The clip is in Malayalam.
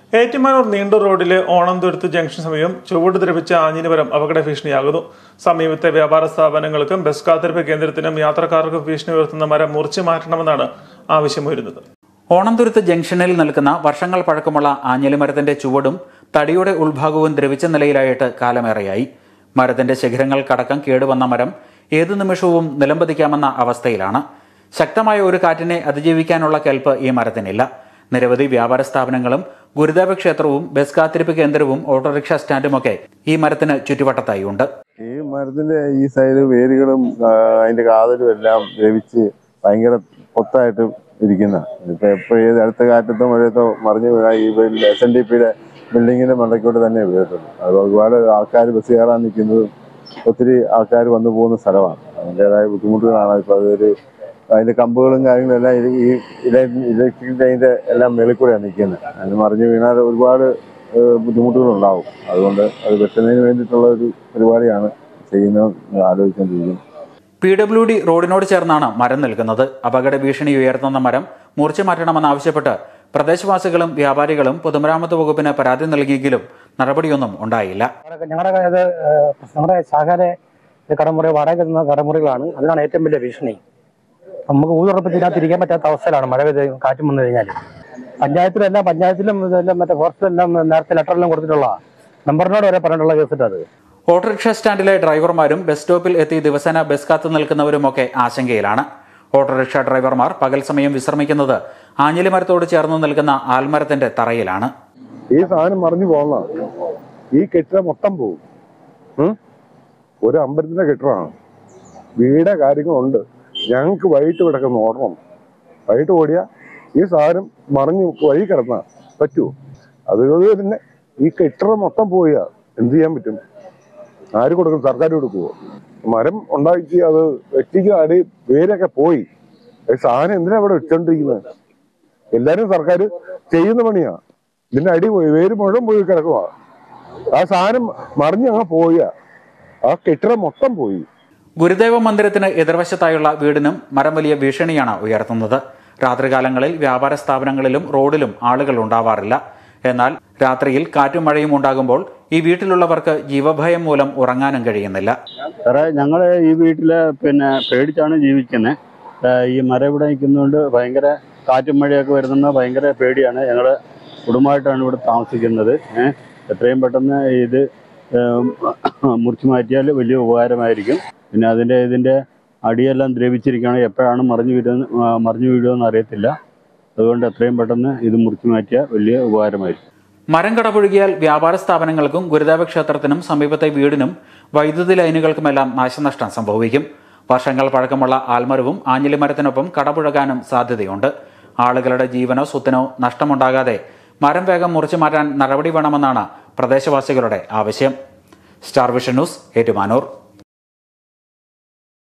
ഏറ്റുമാനൂർ നീണ്ടൂർ റോഡിലെ ഓണംതുരുത്ത് ജംഗ്ഷൻ സമീപം ചുവട് ദ്രവിച്ച ആഞ്ഞിലിമരം അപകട ഭീഷണിയാകുന്നു സമീപത്തെ വ്യാപാര സ്ഥാപനങ്ങൾക്കും ബസ് കാത്തിരിപ്പ് കേന്ദ്രത്തിനും യാത്രക്കാർക്കും ഭീഷണി ഉയർത്തുന്ന മരം മുറിച്ചു മാറ്റണമെന്നാണ് ആവശ്യമുയരുന്നത് ഓണംതുരുത്ത് ജംഗ്ഷനിൽ നിൽക്കുന്ന വർഷങ്ങൾ പഴക്കമുള്ള ആഞ്ഞിലിമരത്തിന്റെ ചുവടും തടിയുടെ ഉൾഭാഗവും ദ്രവിച്ച നിലയിലായിട്ട് കാലമേറെയായി മരത്തിന്റെ ശിഖരങ്ങൾക്കടക്കം കേടുവന്ന മരം ഏതു നിമിഷവും നിലംപതിക്കാമെന്ന അവസ്ഥയിലാണ് ശക്തമായ ഒരു കാറ്റിനെ അതിജീവിക്കാനുള്ള കെൽപ്പ് ഈ മരത്തിനില്ല നിരവധി വ്യാപാര സ്ഥാപനങ്ങളും ഗുരുദേവ ക്ഷേത്രവും ബസ് കാത്തിരിപ്പ് കേന്ദ്രവും ഓട്ടോറിക്ഷ സ്റ്റാൻഡുമൊക്കെ ഈ മരത്തിന് ചുറ്റുവട്ടത്തായി ഉണ്ട് ഈ മരത്തിന്റെ ഈ സൈഡ് വേരുകളും ആ, അതിന്റെ കാതലും എല്ലാം ദ്രവിച്ച് ഭയങ്കര പൊത്തായിട്ട് ഇരിക്കുന്ന ഇപ്പൊ എപ്പോഴും ഏത് അടുത്ത കാറ്റത്തോ മഴയത്തോ മറിഞ്ഞു വീണാൽ ഈ എസ് എൻ ഡി പിയുടെ ബിൽഡിങ്ങിന്റെ മണ്ടയ്ക്കോട്ട് തന്നെ വീഴത്തുള്ളൂ അത് ഒരുപാട് ആൾക്കാർ ബസ് കയറാൻ നിൽക്കുന്നതും ഒത്തിരി ആൾക്കാർ വന്നു പോകുന്ന സ്ഥലമാണ് അതിൻ്റെതായ ബുദ്ധിമുട്ടുകളാണ് ഇപ്പൊ അതൊരു അതിന്റെ കമ്പുകളും കാര്യങ്ങളും എല്ലാം ഇത് ഈ ഇലക്ട്രിക് ലൈനിന്റെ എല്ലാം മേളിൽ കൂടെയാണ് നിൽക്കുന്നത് അതിന് മറിഞ്ഞു വീണാൽ ഒരുപാട് ഏഹ് ബുദ്ധിമുട്ടുകൾ ഉണ്ടാവും അതുകൊണ്ട് അത് വെട്ടുന്നതിന് വേണ്ടിയിട്ടുള്ള ഒരു പരിപാടിയാണ് ചെയ്യുന്നത് ആലോചിച്ചുകൊണ്ടിരിക്കുന്നത് പി ഡബ്ല്യു ഡി റോഡിനോട് ചേർന്നാണ് മരം നിൽക്കുന്നത് അപകട ഭീഷണി ഉയർത്തുന്ന മരം മുറിച്ചു മാറ്റണമെന്നാവശ്യപ്പെട്ട് പ്രദേശവാസികളും വ്യാപാരികളും പൊതുമരാമത്ത് വകുപ്പിന് പരാതി നൽകിയെങ്കിലും നടപടിയൊന്നും ഉണ്ടായില്ല ഞങ്ങളുടെ ഇത് ഏഹ്, ഞങ്ങളുടെ ശാഖയിലെ കടമുറി വാടക നിന്ന കടമുറികളാണ് അതിനാണ് ഏറ്റവും വലിയ ഭീഷണി നമുക്ക് ഊതുറപ്പത്തിനകത്ത് ഇരിക്കാൻ പറ്റാത്ത അവസ്ഥയിലാണ് മഴ പെയ്ത് കാറ്റും വന്നു കഴിഞ്ഞാൽ പഞ്ചായത്തിലെല്ലാം പഞ്ചായത്തിലും ഇതെല്ലാം മറ്റേ ഫോറസ്റ്റിലെല്ലാം നേരത്തെ ലെറ്ററെല്ലാം കൊടുത്തിട്ടുള്ള മെമ്പറിനോട് വരെ പറഞ്ഞിട്ടുള്ള കേസിട്ടത് ഓട്ടോറിക്ഷ സ്റ്റാൻഡിലെ ഡ്രൈവർമാരും ബസ് സ്റ്റോപ്പിൽ എത്തി ദിവസേന ബസ് കാത്തു നിൽക്കുന്നവരുമൊക്കെ ആശങ്കയിലാണ് ഓട്ടോറിക്ഷ ഡ്രൈവർമാർ പകൽ സമയം വിശ്രമിക്കുന്നത് ആഞ്ഞിലിമരത്തോട് ചേർന്ന് നിൽക്കുന്ന ആൽമരത്തിന്റെ തറയിലാണ് ഈ സാധനം മറിഞ്ഞു പോകുന്നതാണ് ഈ കെട്ടിടം മൊത്തം പോകും ഉം? ഒരു അമ്പലത്തിന്റെ കെട്ടിടമാണ് വീടെ കാര്യങ്ങളുണ്ട് ഞങ്ങൾക്ക് വൈകിട്ട് കിടക്കുന്ന ഓടണം വൈകിട്ട് ഓടിയാൽ ഈ സാധനം മറിഞ്ഞു വഴി കിടന്ന പറ്റുമോ അതുകൊണ്ട് തന്നെ ഈ കെട്ടിടം മൊത്തം പോയാ എന്ത് ചെയ്യാൻ പറ്റും ആര് കൊടുക്കും സർക്കാർ കൊടുക്കുവോ മരം ഉണ്ടാക്കി അത് വെട്ടിക്ക് അടി വേരൊക്കെ പോയി ഈ സാധനം എന്തിനാ ഇവിടെ വെച്ചോണ്ടിരിക്കുന്നത് എല്ലാരും സർക്കാർ ചെയ്യുന്ന പണിയാ ഇതിന്റെ അടി പോയി വേര് മുഴുവൻ പോയി കിടക്കുവാ ആ സാധനം മറിഞ്ഞ് അങ്ങ് പോയ ആ കെട്ടിടം മൊത്തം പോയി ഗുരുദേവ മന്ദിരത്തിന് എതിർവശത്തായുള്ള വീടിനും മരം വലിയ ഭീഷണിയാണ് ഉയർത്തുന്നത് രാത്രികാലങ്ങളിൽ വ്യാപാര സ്ഥാപനങ്ങളിലും റോഡിലും ആളുകൾ ഉണ്ടാവാറില്ല എന്നാൽ രാത്രിയിൽ കാറ്റും മഴയും ഉണ്ടാകുമ്പോൾ ഈ വീട്ടിലുള്ളവർക്ക് ജീവഭയം മൂലം ഉറങ്ങാനും കഴിയുന്നില്ല സാറേ ഞങ്ങൾ ഈ വീട്ടിൽ പിന്നെ പേടിച്ചാണ് ജീവിക്കുന്നത് ഈ മരം ഇവിടെ നിൽക്കുന്നതുകൊണ്ട് ഭയങ്കര കാറ്റും മഴയൊക്കെ വരുന്നത് ഭയങ്കര പേടിയാണ് ഞങ്ങൾ കുടുംബമായിട്ടാണ് ഇവിടെ താമസിക്കുന്നത് ഏഹ് എത്രയും പെട്ടെന്ന് ഇത് ഏം, മുറിച്ചു മാറ്റിയാൽ വലിയ ഉപകാരമായിരിക്കും പിന്നെ അതിൻ്റെ ഇതിൻ്റെ അടിയെല്ലാം ദ്രവിച്ചിരിക്കുകയാണ് എപ്പോഴാണ് മറിഞ്ഞു വീഴുന്ന മറിഞ്ഞു വീഴുമെന്ന് അറിയത്തില്ല അതുകൊണ്ട് എത്രയും പെട്ടെന്ന് ഇത് മുറിച്ചു മാറ്റിയാൽ വലിയ ഉപകാരമായിരിക്കും മരം കടപുഴുകിയാൽ വ്യാപാര സ്ഥാപനങ്ങൾക്കും ഗുരുദേവ ക്ഷേത്രത്തിനും സമീപത്തെ വീടിനും വൈദ്യുതി ലൈനുകൾക്കുമെല്ലാം നാശനഷ്ടം സംഭവിക്കും വർഷങ്ങൾ പഴക്കമുള്ള ആൽമരവും ആഞ്ഞിലിമരത്തിനൊപ്പം കടപുഴകാനും സാധ്യതയുണ്ട് ആളുകളുടെ ജീവനോ സ്വത്തിനോ നഷ്ടമുണ്ടാകാതെ മരം വേഗം മുറിച്ചു മാറ്റാൻ നടപടി വേണമെന്നാണ് പ്രദേശവാസികളുടെ ആവശ്യം സ്റ്റാർ വിഷൻ ന്യൂസ് ഏറ്റുമാനൂർ